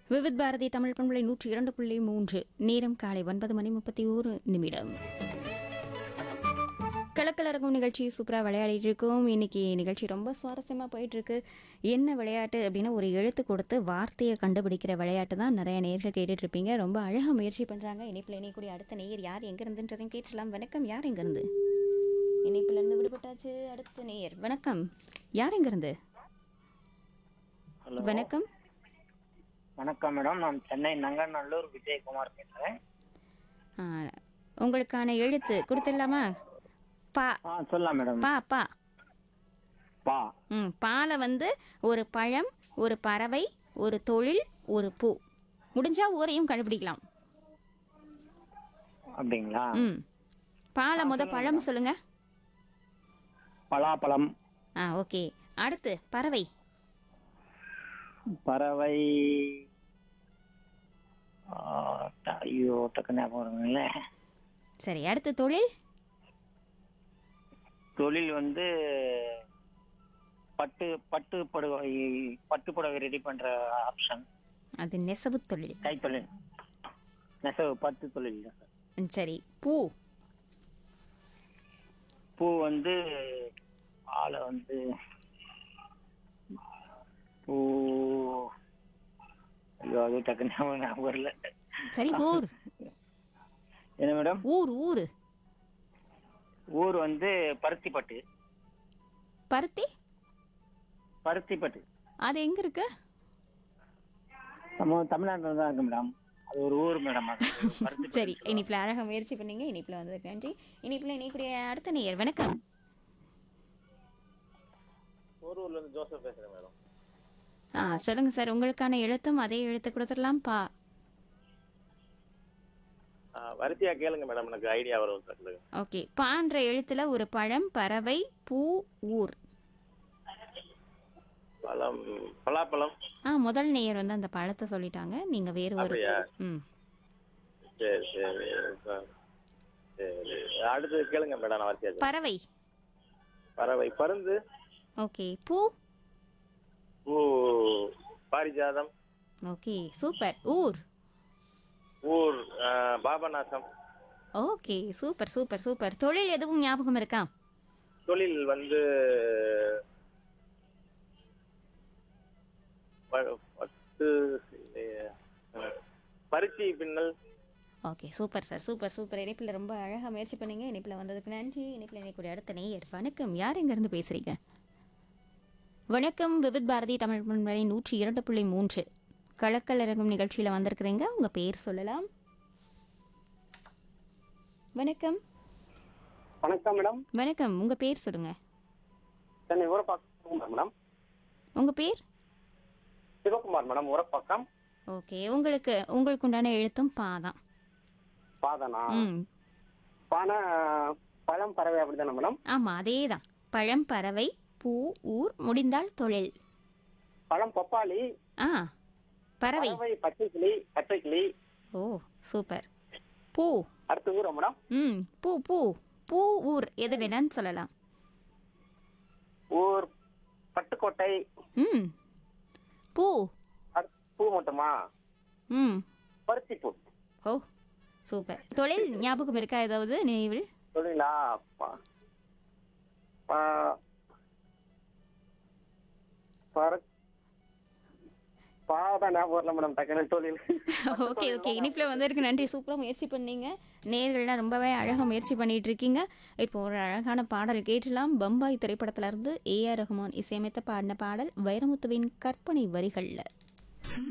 விவித் பாரதி தமிழ் பண்பலை நூற்றி இரண்டு புள்ளி மூன்று நேரம் காலை ஒன்பது மணி முப்பத்தி ஓரு நிமிடம் கலக்கலரங்கும் நிகழ்ச்சி சூப்பராக விளையாடிட்டு இருக்கோம் இன்னைக்கு நிகழ்ச்சி ரொம்ப சுவாரஸ்யமாக போயிட்டு இருக்கு என்ன விளையாட்டு அப்படின்னா ஒரு எழுத்து கொடுத்து வார்த்தையை கண்டுபிடிக்கிற விளையாட்டு தான் நிறைய நேர்கள் கேட்டுட்டு இருப்பீங்க ரொம்ப அழகாக முயற்சி பண்ணுறாங்க இணைப்பில் இணையக்கூடிய அடுத்த நேயர் யார் எங்க இருந்துன்றதையும் கேட்டுடலாம் வணக்கம் யார் எங்கேருந்து இணைப்புல இருந்து விடுபட்டாச்சு அடுத்த நேயர் வணக்கம் யார் எங்கேருந்து ஹலோ வணக்கம் வணக்கம் மேடம் நான் சென்னை நங்கநல்லூர் விஜயகுமார் பேசுறேன் ஆ, உங்களுக்கான எழுத்து கொடுத்துடலாமா பா ஆ சொல்லலாம் மேடம் பா பா பா ம் பாலை வந்து ஒரு பழம் ஒரு பறவை ஒரு தொழில் ஒரு பூ முடிஞ்சா ஊரையும் கண்டுபிடிக்கலாம் அப்படிங்களா ம் பாலை முத பழம் சொல்லுங்க பலாப்பழம் ஆ ஓகே அடுத்து பறவை பறவை ஆ, ட- ஐயோ டக்கு ஞாபகம் வருங்களே சரி அடுத்து தொழில் தொழில் வந்து பட்டு பட்டு புடவை பட்டு புடவை ரெடி பண்ற ஆப்ஷன் அது நெசவு தொழில் கைத்தொழில் நெசவு பட்டு தொழில் ம், சரி பூ பூ வந்து ஆளை வந்து பூ ஐயோ அது டக்கு ஞாபகம் ஞாபகம் வரல சரி ஊர் என்ன மேடம் ஊர் ஊர் ஊர் வந்து பருத்திப்பட்டு பருத்தி பருத்திப்பட்டு அது எங்க இருக்கு நம்ம தமிழ்நாட்டில் தான் இருக்கு மேடம் அது ஒரு ஊர் மேடம் அது பருத்தி சரி இனிப்பில் அழகாக முயற்சி பண்ணீங்க இனிப்பில் வந்ததுக்கு நன்றி இனிப்பில் இணையக்கூடிய அடுத்த நேயர் வணக்கம் போரூர்ல இருந்து ஜோசப் பேசுறேன் மேடம் ஆ சொல்லுங்க சார் உங்களுக்கான எழுத்தும் அதே எழுத்து கொடுத்துடலாம் பா ஆ, வரிசையா கேளுங்க மேடம் எனக்கு ஐடியா வரும் சொல்லுங்க ஓகே பான்ற எழுத்துல ஒரு பழம் பறவை பூ ஊர் பழம் பலாப்பழம் ஆ முதல் நேயர் வந்து அந்த பழத்தை சொல்லிட்டாங்க நீங்க வேறு ஒரு அப்படியா? ம் சரி சரி சரி. சரி அடுத்து கேளுங்க மேடம் நான் வரிசையா சொல்றேன். பறவை பறவை பருந்து ஓகே பூ பூ பாரிஜாதம் ஓகே சூப்பர் ஊர் ஊர் ஆ, Papanasam okay super super super தொழில் எதுவும் ஞாபகம் இருக்கா தொழில் வந்து ப- பட்டு இல்லையே. ஆ, பருத்தி பின்னல் okay super sir super super இணைப்பில் ரொம்ப அழகாக முயற்சி பண்ணீங்க இணைப்பில் வந்ததுக்கு நன்றி இணைப்பில் இணைக்கூடிய அடுத்த நேயர் வணக்கம் யார் எங்கேருந்து பேசுகிறீங்க வணக்கம் விவித் பாரதி தமிழ் பண்பலை நூற்றி இரண்டு புள்ளி மூன்று கலக்கல் இறங்கும் நிகழ்ச்சியில் வந்திருக்கிறீங்க உங்கள் பேர் சொல்லலாம் வணக்கம் வணக்கம் மேடம் வணக்கம் உங்கள் பேர் சொல்லுங்கள் சென்னை ஊரப்பாக்கம் மேடம் உங்கள் பேர் சிவகுமார் மேடம் ஊரப்பாக்கம் ஓகே உங்களுக்கு உங்களுக்கு உண்டான எழுத்தும் பா தான் பாதனா ம் பானை பழம் பறவை அப்படிதானே மேடம் ஆமாம் அதே தான் பழம் பறவை பூ ஊர் முடிந்தால் தொழில் பழம் பப்பாளி ஆ பறவை பறவை பச்சை கிளி பச்சை கிளி ஓ சூப்பர் பூ அடுத்த ஊரா மேடம் ம் பூ பூ பூ ஊர் எது வேணான்னு சொல்லலாம் ஊர் பட்டுக்கோட்டை ம் பூ அடுத்து பூ மட்டுமா ம் பருத்தி பூ ஓ சூப்பர் தொழில் ஞாபகம் இருக்கா ஏதாவது நினைவில் தொழிலா பா- பா- பர- பாதான் ஞாபகம் வரல மேடம் டக்குனு தொழில் ஓகே ஓகே இனிப்பில் வந்திருக்கு நன்றி சூப்பராக முயற்சி பண்ணீங்க நேர்கள்லாம் ரொம்பவே அழகாக முயற்சி பண்ணிட்டு இருக்கீங்க இப்போ ஒரு அழகான பாடல் கேட்டலாம் பம்பாய் திரைப்படத்துல இருந்து ஏஆர் ரஹ்மான் இசையமைத்த பாடின பாடல் வைரமுத்துவின் கற்பனை வரிகளில்